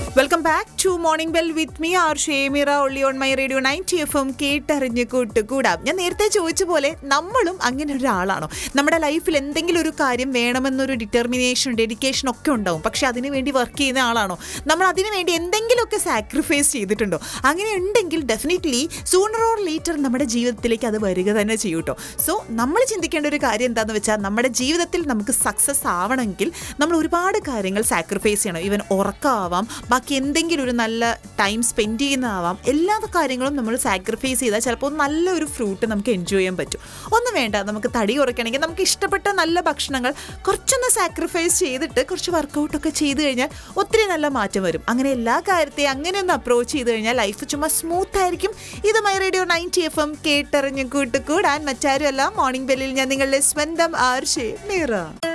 welcome back to morning bell with me ആർ ഷേമിറ ഒള്ളി on my radio ninety F M കേട്ടറിഞ്ഞ് കൂട്ടുകൂടാം ഞാൻ നേരത്തെ ചോദിച്ച പോലെ നമ്മളും അങ്ങനെ ഒരാളാണോ നമ്മുടെ ലൈഫിൽ എന്തെങ്കിലും ഒരു കാര്യം വേണമെന്നൊരു ഡിറ്റർമിനേഷൻ ഡെഡിക്കേഷൻ ഒക്കെ ഉണ്ടാവും പക്ഷെ അതിനു വേണ്ടി വർക്ക് ചെയ്യുന്ന ആളാണോ നമ്മൾ അതിനു വേണ്ടി എന്തെങ്കിലുമൊക്കെ സാക്രിഫൈസ് ചെയ്തിട്ടുണ്ടോ അങ്ങനെ ഉണ്ടെങ്കിൽ ഡെഫിനറ്റ്ലി സൂണർ ഓർ ലേറ്റർ നമ്മുടെ ജീവിതത്തിലേക്ക് അത് വരിക തന്നെ ചെയ്യും കേട്ടോ സോ നമ്മൾ ചിന്തിക്കേണ്ട ഒരു കാര്യം എന്താണെന്ന് വെച്ചാൽ നമ്മുടെ ജീവിതത്തിൽ നമുക്ക് സക്സസ് ആവണമെങ്കിൽ നമ്മൾ ഒരുപാട് കാര്യങ്ങൾ സാക്രിഫൈസ് ചെയ്യണം ഈവൻ ഉറക്കമാവാം ബാക്കി എന്തെങ്കിലും ഒരു നല്ല ടൈം സ്പെൻഡ് ചെയ്യുന്നതാവാം എല്ലാ കാര്യങ്ങളും നമ്മൾ സാക്രിഫൈസ് ചെയ്താൽ ചിലപ്പോൾ നല്ലൊരു ഫ്രൂട്ട് നമുക്ക് എൻജോയ് ചെയ്യാൻ പറ്റും ഒന്നും വേണ്ട നമുക്ക് തടി കുറയ്ക്കണമെങ്കിൽ നമുക്ക് ഇഷ്ടപ്പെട്ട നല്ല ഭക്ഷണങ്ങൾ കുറച്ചൊന്ന് സാക്രിഫൈസ് ചെയ്തിട്ട് കുറച്ച് വർക്കൗട്ടൊക്കെ ചെയ്ത് കഴിഞ്ഞാൽ ഒത്തിരി നല്ല മാറ്റം വരും അങ്ങനെ എല്ലാ കാര്യത്തെയും അങ്ങനെ ഒന്ന് അപ്രോച്ച് ചെയ്ത് കഴിഞ്ഞാൽ ലൈഫ് ചുമ്മാ സ്മൂത്ത് ആയിരിക്കും ഇത് my radio ninety F M കേട്ടറിഞ്ഞ് കൂട്ടുകൂടാൻ മറ്റാരുമല്ല മോർണിംഗ് ബെല്ലിൽ ഞാൻ നിങ്ങളുടെ സ്വന്തം ആർഷേ മീറ